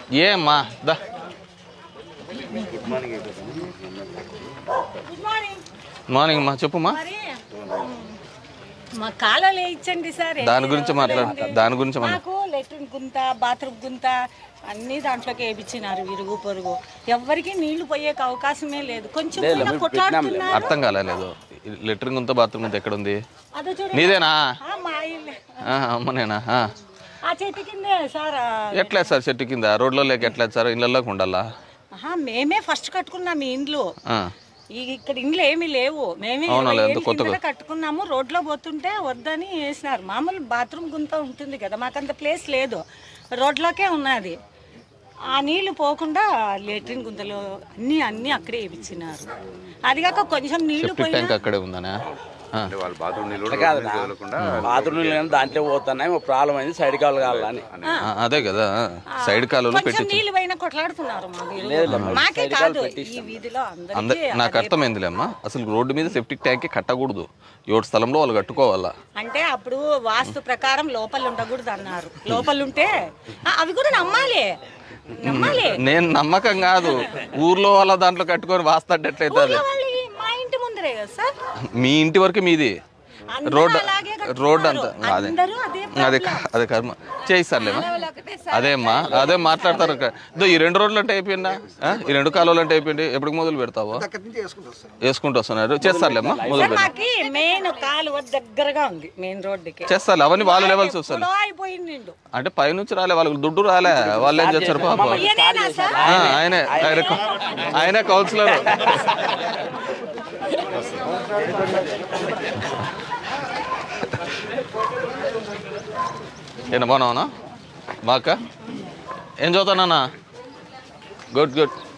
ఏమ్మా దా good morning morning అమ్మా చెప్పుమా మరి మా కాలలో ఇచ్చండి సార్ దాని గురించి మాట్లాడు దాని గురించి మాట్లాడు నాకు లెట్రిన్ గుంత బాత్రూమ్ గుంత అన్ని దాంట్లోకి వేయించినారు ఇరుగు పొరుగు ఎవ్వరికి నీళ్లు పోయేకి అవకాశమే లేదు కొంచెం కూడా కొట్లాడుతున్నారు అర్థం కాలేదు లెటరింగ్ ఉందా బాత్రూమ్ ఉందా ఎక్కడ ఉంది అదో చూడండి నీదేనా ఆ, మా ఇల్లే ఆ, అమ్మనేనా ఆ. ఆ చెట్టు కిందే సార్ ఆ, ఎట్లా సార్ చెట్టు కింద రోడ్లో లేక ఎట్లా సార్ ఇళ్ళలోకి ఉండాలా ఆహా, మేమే ఫస్ట్ కట్టుకున్నాం ఈ ఇండ్లు ఆ. ఈ ఇక్కడ ఇండ్లు ఏమీ లేవు మేమే అవునా, ఇరవై లేదు, ఏళ్ళ కొత్తగా. కిందట కట్టుకున్నాము రోడ్లో పోతుంటే వద్దని వేసినారు మామూలు బాత్రూమ్ గుంత ఉంటుంది కదా మాకంత ప్లేస్ లేదు రోడ్లోకే ఉన్నది ఆ నీళ్లు పోకుండా లెట్రిన్ గుంతలు అన్నీ అన్నీ అక్కడే వేయించినారు అది కాక కొంచెం నీళ్లు సెప్టిక్ ట్యాంక్ అక్కడే ఉందనా ఆ. వాళ్ళ బాత్రూమ్ నీళ్ళు కాదు బాత్రూమ్ నీళ్ళు దాంట్లో పోతున్నాయి మా ప్రాబ్లం అయింది సైడ్ కావాలి కావాలని ఆ, అదే కదా సైడ్ కాలువలో కొంచెం పెట్టి నీళ్లు పైన కొట్లాడుతున్నారు మాకు ఇరుగు. మాకే కాదు ఈ వీధిలో అంద అందరికీ నాకు అర్థమైందిలే అమ్మా అసలు రోడ్డు మీద సెప్టిక్ ట్యాంక్ కట్టకూడదు ఎవరి స్థలంలో వాళ్ళు కట్టుకోవాలా అంటే అప్పుడు వాస్తు ప్రకారం లోపల ఉండకూడదు అన్నారు లోపల ఉంటే ఆ, అవి కూడా నమ్మాలి నమ్మాలి నేను నమ్మకం కాదు ఊర్లో వాళ్ళ దాంట్లో కట్టుకొని వాస్తాడు ఎట్లయితే అది ఊర్లో వాళ్ళు ఈ మా ఇంటి ముందరే కదా సార్ మీ ఇంటి వరకు మీది అందరూ రోడ్ అలాగే కట్టుకున్నారు. రోడ్ అంతా అదే అందరూ అదే అదే అదే కర్మ చేయిస్తారులేమా అదే అమ్మా అదే మాట్లాడతారు ఇక్కడ. ఇదో ఈ రెండు రోడ్లు అంటే అయిపోయిందా ఆ? ఈ రెండు కాలువలు అంటే అయిపోయింది ఎప్పటికి మొదలు పెడతావు వేసుకుంటూ వస్తున్నారు చేస్తారులేమ్మా మొదలు సార్ పెడతాం మాకి మెయిన్ కాలువ దగ్గరగా ఉంది మెయిన్ రోడ్డుకి చేస్తారు అవన్నీ వాళ్ళు లెవెల్స్ వస్తారు ఎప్పుడో అయిపోయింది నిండు. అంటే పైనుంచి రాలే వాళ్ళకి దుడ్డు రాలే వాళ్ళు ఏం చేస్తారు పాప ఈయనేనా సార్ ఆ, ఆయనే ఆయన ఆయనే కౌన్సిలర్ ఏనా బాగున్నావునా బాక ఏం చదువుతానా గుడ్ గుడ్